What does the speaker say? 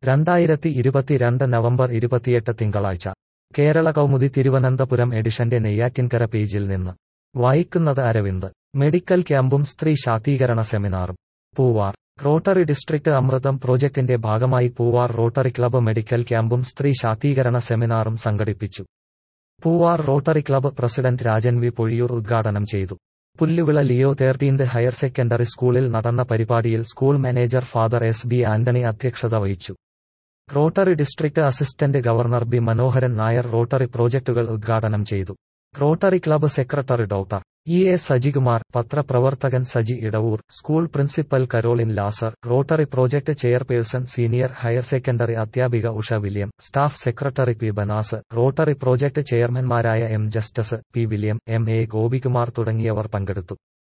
രണ്ടായിരത്തി ഇരുപത്തിരണ്ട് നവംബർ ഇരുപത്തിയെട്ട് തിങ്കളാഴ്ച കേരള കൗമുദി തിരുവനന്തപുരം എഡിഷന്റെ നെയ്യാറ്റിൻകര പേജിൽ നിന്ന് വായിക്കുന്നത് അരവിന്ദ് മെഡിക്കൽ ക്യാമ്പും സ്ത്രീ ശാക്തീകരണ സെമിനാറും പൂവാർ റോട്ടറി ഡിസ്ട്രിക്ട് അമൃതം പ്രോജക്ടിന്റെ ഭാഗമായി പൂവാർ റോട്ടറി ക്ലബ്ബ് മെഡിക്കൽ ക്യാമ്പും സ്ത്രീ ശാക്തീകരണ സെമിനാറും സംഘടിപ്പിച്ചു Poovar rotary club president Rajan V Pozhiyoor ഉദ്ഘാടനം ചെയ്തു Pulluvila Leo thirteenth higher secondary സ്കൂളിൽ നടന്ന പരിപാടിയിൽ school manager father S B Antony അധ്യക്ഷത വഹിച്ചു rotary district assistant governor B Manoharan Nair rotary പ്രോജക്ടുകൾ ഉദ്ഘാടനം ചെയ്തു rotary club secretary doctor E A Sajikumar പത്രപ്രവർത്തകൻ Saji Edavoor school principal Caroline Lazar rotary project chairperson senior higher secondary അധ്യാപിക Usha William staff secretary P Banas rotary project ചെയർമാൻമാരായ M Justus P William M A Gopikumar തുടങ്ങിയവർ പങ്കെടുത്തു